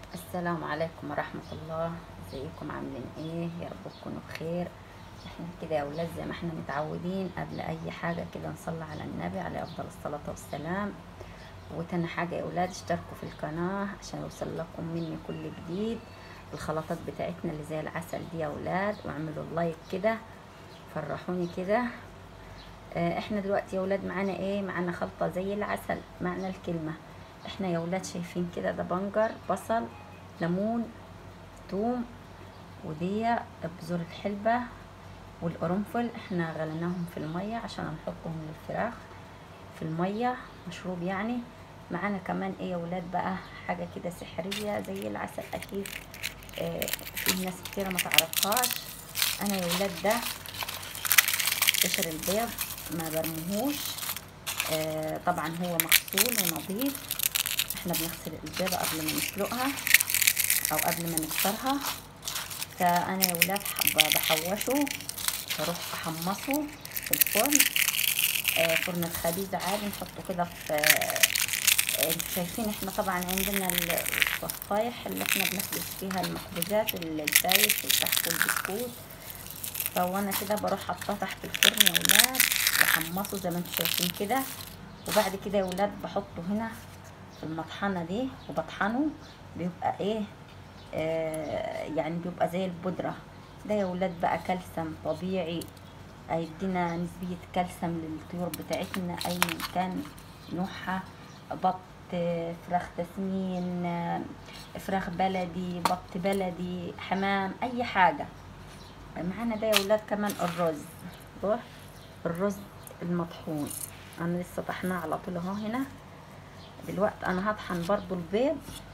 السلام عليكم ورحمة الله ازيكم عاملين ايه يا رب تكونوا بخير احنا كده يا ولاد زي ما احنا متعودين قبل اي حاجة كده نصلي على النبي عليه افضل الصلاة والسلام وتاني حاجة يا ولاد اشتركوا في القناة عشان يوصل لكم مني كل جديد الخلطات بتاعتنا اللي زي العسل دي يا ولاد واعملوا لايك كده فرحوني كده اه احنا دلوقتي يا ولاد معانا ايه معانا خلطة زي العسل معنى الكلمة احنا يا ولاد شايفين كده ده بنجر بصل ليمون توم ودي بذور الحلبة والقرنفل احنا غليناهم في المية عشان نحطهم للفراخ في المية مشروب يعني معانا كمان ايه يا ولاد بقى حاجة كده سحرية زي العسل اكيد اه في ناس كتيرة ما تعرفهاش انا يا ولاد ده قشر البيض ما برموهوش اه طبعا هو مغسول ونظيف احنا بنغسل البيضة قبل ما نسلقها او قبل ما نكسرها فانا يا ولاد بحوشه بروح احمصه في الفرن آه فرن الخبيز عادي نحطه كده في آه انتوا شايفين احنا طبعا عندنا الصفايح اللي احنا بنخبز فيها المخبوزات الفايش والكحك والبسكوت فوانا كده بروح حطاه تحت الفرن يا ولاد واحمصه زي ما انتوا شايفين كده وبعد كده يا ولاد بحطه هنا في المطحنة دي وبطحنه بيبقى ايه آه يعني بيبقى زي البودرة ده يا ولاد بقى كالسيوم طبيعي هيدينا نسبية كالسيوم للطيور بتاعتنا اي كان نوعها بط فراخ تسمين فراخ بلدي بط بلدي حمام اي حاجة معانا ده يا ولاد كمان الرز روح الرز المطحون انا لسه طحناه على طول اهو هنا دلوقتي انا هطحن برضو البيض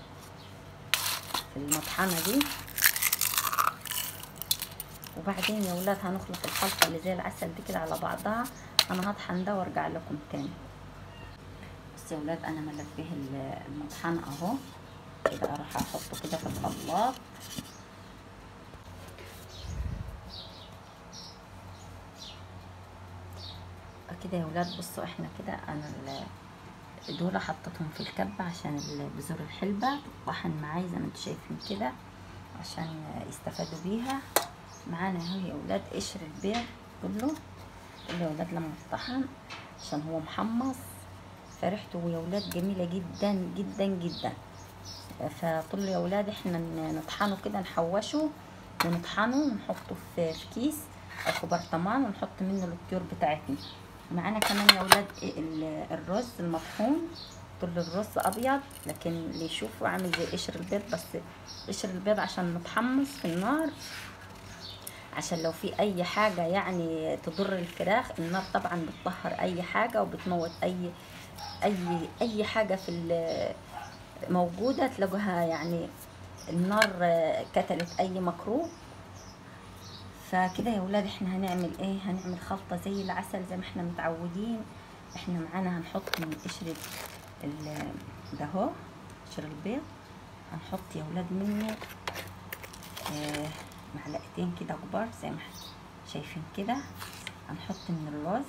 في المطحنة دي وبعدين يا ولاد هنخلط الخلطة اللي زي العسل دي كده على بعضها انا هطحن ده وارجع لكم تاني بس يا ولاد انا ملت به المطحنة اهو كده اروح احطه كده في الخلاط كده يا ولاد بصوا احنا كده انا دول حطيتهم في الكبة عشان بذور الحلبة تطحن معايا زي ما انتوا شايفين كده عشان يستفادوا بيها معانا اهو يا ولاد قشر البيض كله كله يا ولاد لما يطحن عشان هو محمص فريحته يا ولاد جميلة جدا جدا جدا فطول يا ولاد احنا نطحنه كده نحوشه ونطحنه ونحطه في كيس او في برطمان ونحط منه الطيور بتاعتنا معانا كمان يا ولاد الرز المطحون طول الرز ابيض لكن اللي يشوفه عامل زي قشر البيض بس قشر البيض عشان متحمص في النار عشان لو في اي حاجة يعني تضر الفراخ النار طبعا بتطهر اي حاجة وبتموت اي اي اي حاجة في موجودة تلاقوها يعني النار كتلت اي مكروه فكده يا ولاد احنا هنعمل ايه هنعمل خلطة زي العسل زي ما احنا متعودين احنا معانا هنحط من قشر ده اهو قشر البيض هنحط يا ولاد منه اه معلقتين كده كبار زي ما احنا شايفين كده هنحط من الرز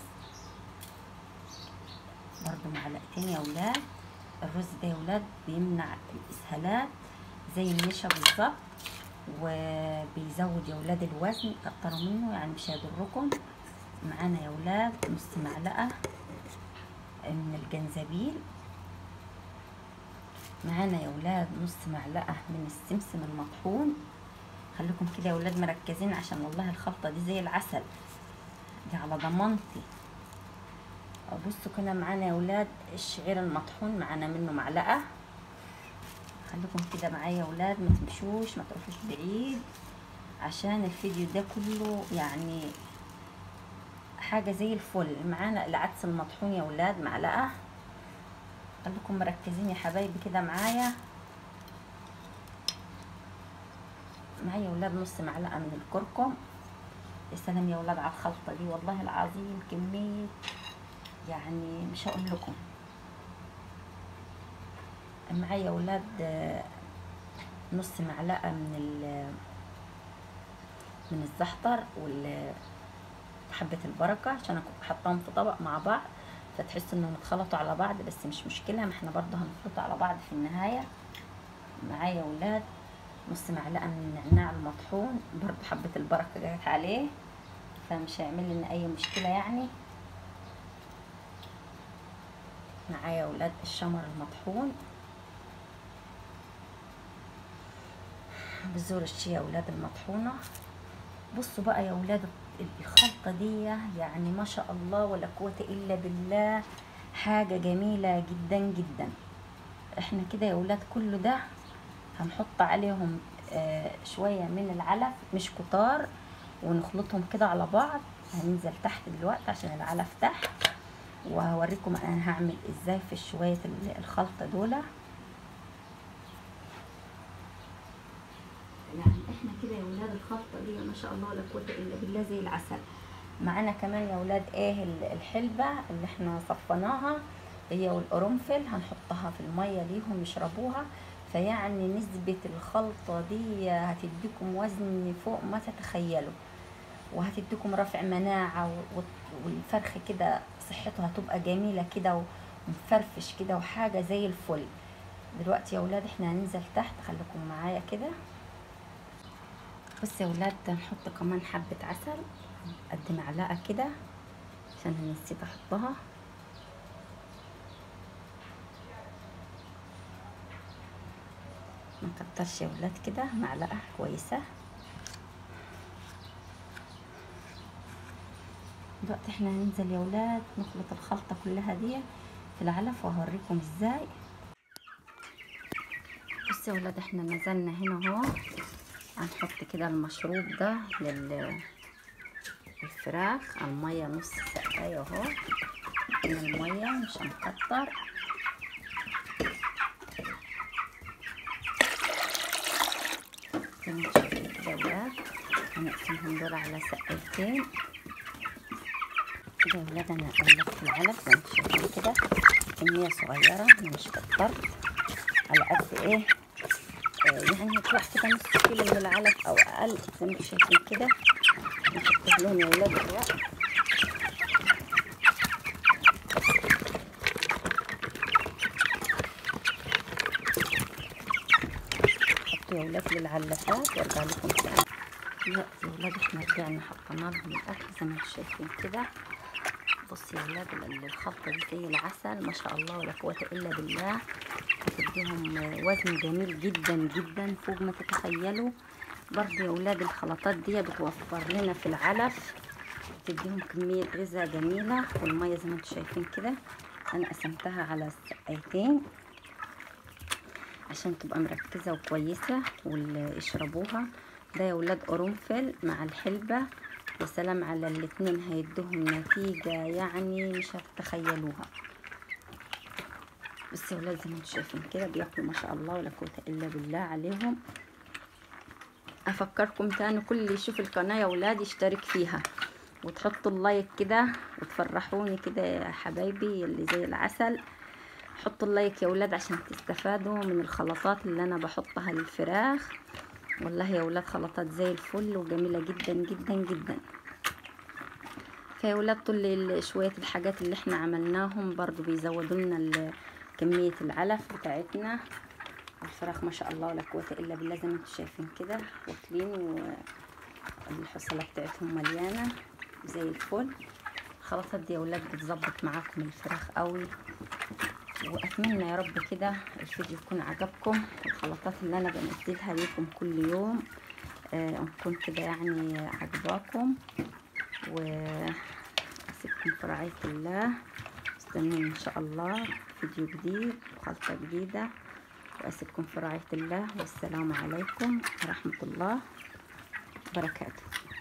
برضو معلقتين يا ولاد الرز ده يا ولاد بيمنع الاسهالات زي النشا بالظبط وبيزود يا ولاد الوزن كتروا منه يعني مش هيضركم معانا يا ولاد نص معلقه من الجنزبيل معانا يا ولاد نص معلقه من السمسم المطحون خليكم كده يا ولاد مركزين عشان والله الخلطه دي زي العسل دي على ضمانتي بصوا كده معانا يا ولاد الشعير المطحون معانا منه معلقه خليكم كده معايا يا ولاد ما تمشوش ما تروحوش بعيد عشان الفيديو ده كله يعني حاجه زي الفل معانا العدس المطحون يا ولاد معلقه خليكم مركزين يا حبايبي كده معايا معايا يا ولاد نص معلقه من الكركم يا سلام يا ولاد على الخلطه دي والله العظيم كميه يعني مش هقول لكم معايا ولاد نص معلقه من من الزعتر وحبه البركه عشان اكون حطاهم في طبق مع بعض فتحسوا انهم اتخلطوا على بعض بس مش مشكله ما احنا برضه هنخلطوا على بعض في النهايه معايا معايا يا ولاد نص معلقه من النعناع المطحون برضو حبه البركه جت عليه فمش هيعمل لنا اي مشكله يعني معايا يا ولاد الشمر المطحون بذور الشيا يا ولاد المطحونه بصوا بقى يا ولاد الخلطه دي يعني ما شاء الله ولا قوه الا بالله حاجه جميله جدا جدا احنا كده يا ولاد كل ده هنحط عليهم آه شويه من العلف مش كتار ونخلطهم كده على بعض هننزل تحت دلوقتي عشان العلف تحت وهوريكم انا هعمل ازاي في شويه الخلطه دول يعني احنا كده يا ولاد الخلطه دي ما شاء الله لا قوه الا بالله زي العسل معانا كمان يا ولاد ايه الحلبه اللي احنا صفناها هي والقرنفل هنحطها في الميه ليهم يشربوها فيعني نسبة الخلطة دي هتديكم وزن فوق ما تتخيلوا وهتديكم رفع مناعة والفرخ كده صحته هتبقى جميلة كده ومفرفش كده وحاجة زي الفل دلوقتي يا ولاد احنا هننزل تحت خليكم معايا كده بس يا ولاد هنحط كمان حبة عسل قد معلقة كده عشان نسيت احطها ما نكترش يا ولاد كده معلقة كويسة دلوقتي احنا هننزل يا ولاد نخلط الخلطة كلها دي في العلف وهوريكم ازاي بصوا يا ولاد احنا نزلنا هنا اهو هنحط كده المشروب ده لل الفراخ المية نص سقاية اهو من المية مش هنكتر زي ما شايفين كده يا ولاد هنقسمهم دول على سقايتين كده يا ولاد انا قلبت العلف زي ما شايفين كده كمية صغيرة مش كترت على قد ايه آه يعني هتروح كده نص كيلو من العلف او اقل زي ما شايفين كده نحط لهم يا ولاد الرق حطوا يا ولاد للعلفات وارجع لكم تاني دلوقتي يا ولاد احنا رجعنا حطينا لهم الاكل زي ما انتم شايفين كده بصوا يا ولاد الخلطه دي زي العسل ما شاء الله ولا قوه الا بالله هتديهم وزن جميل جدا جدا فوق ما تتخيلوا برضه يا ولاد الخلطات دي بتوفر لنا في العلف تديهم كمية غذاء جميلة والمية زي ما انتم شايفين كده انا قسمتها على السقايتين عشان تبقى مركزة وكويسة ويشربوها ده يا ولاد قرنفل مع الحلبة يا سلام على الاتنين هيدوهم نتيجة يعني مش هتتخيلوها بس يا ولاد زي ما انتم شايفين كده بياكلوا ما شاء الله ولا قوة الا بالله عليهم افكركم تاني كل اللي يشوف القناة يا ولاد يشترك فيها وتحطوا اللايك كده وتفرحوني كده يا حبايبي اللي زي العسل حطوا اللايك يا ولاد عشان تستفادوا من الخلطات اللي انا بحطها للفراخ والله يا ولاد خلطات زي الفل وجميلة جدا جدا جدا فيا ولاد طول شوية الحاجات اللي احنا عملناهم برضو بيزودوا لنا كمية العلف بتاعتنا الفراخ ما شاء الله ولا قوة الا بالله زي ما انتم شايفين كده واكلين والحصلة بتاعتهم مليانة زي الفل الخلطات دي يا ولاد بتظبط معاكم الفراخ قوي واتمنى يا رب كده الفيديو يكون عجبكم الخلطات اللي انا بنزلها لكم كل يوم آه نكون كده يعني عجباكم واسيبكم في رعاية الله استنوني ان شاء الله فيديو جديد وخلطة جديدة واسيبكم في رعاية الله والسلام عليكم ورحمة الله وبركاته